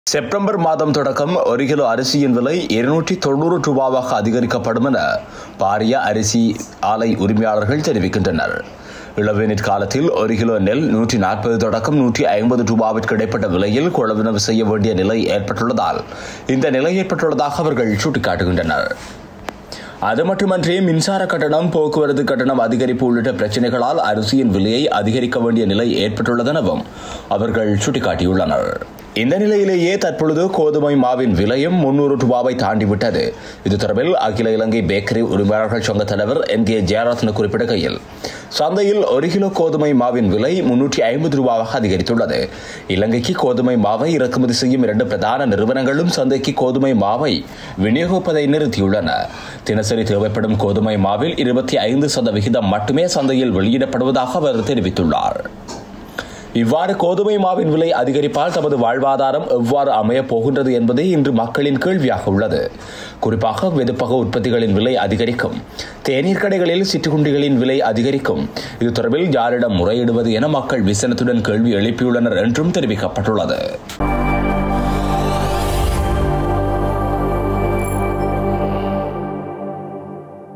September மாதம் தொடக்கம் ஒரு கிலோ அரிசியின் விலை இருநூற்றி தொண்ணூறு ரூபாவாக அதிகரிக்கப்படும் என பாரிய அரிசி ஆலை உரிமையாளர்கள் தெரிவிக்கின்றனர் இளவேநீர் காலத்தில் ஒரு கிலோ நெல் நூற்றி நாற்பது தொடக்கம் நூற்றி ஐம்பது ரூபாவிற்கு இடைப்பட்ட விலையில் கொள்வனவு செய்ய வேண்டிய நிலை ஏற்பட்டுள்ளதால் இந்த நிலை ஏற்பட்டுள்ளதாக அவர்கள் சுட்டிக்காட்டுகின்றனர் அது மட்டுமன்றி மின்சார கட்டணம் போக்குவரத்து கட்டணம் அதிகரிப்பு உள்ளிட்ட பிரச்சினைகளால் அரிசியின் விலையை அதிகரிக்க வேண்டிய நிலை ஏற்பட்டுள்ளதெனவும் அவர்கள் சுட்டிக்காட்டியுள்ளனர் இந்த நிலையிலேயே தற்பொழுது கோதுமை மாவின் விலையும் முன்னூறு ரூபாவை தாண்டிவிட்டது இது தொடர்பில் அகில இலங்கை பேக்கரி உரிமையாளர்கள் சங்க தலைவர் என் கே ஜெயரத்ன குறிப்பிடுகையில் சந்தையில் ஒரு கிலோ கோதுமை மாவின் விலை முன்னூற்றி ஐம்பது ரூபாவாக அதிகரித்துள்ளது இலங்கைக்கு கோதுமை மாவை இறக்குமதி செய்யும் இரண்டு பிரதான நிறுவனங்களும் சந்தைக்கு கோதுமை மாவை விநியோகிப்பதை நிறுத்தியுள்ளன தினசரி தேவைப்படும் கோதுமை மாவில் இருபத்தி ஐந்து சதவிகிதம் மட்டுமே சந்தையில் வெளியிடப்படுவதாக அவர் தெரிவித்துள்ளார் இவ்வாறு கோதுமை மாவின் விலை அதிகரிப்பால் தமது வாழ்வாதாரம் எவ்வாறு அமையப் போகின்றது என்பதே இன்று மக்களின் கேள்வியாக உள்ளது குறிப்பாக வெதுப்பக உற்பத்திகளின் விலை அதிகரிக்கும் தேநீர் கடைகளில் சிற்றுகுண்டிகளின் விலை அதிகரிக்கும் இது தொடர்பில் யாரிடம் முறையிடுவது என மக்கள் விசனத்துடன் கேள்வி எழுப்பியுள்ளனர் என்றும் தெரிவிக்கப்பட்டுள்ளது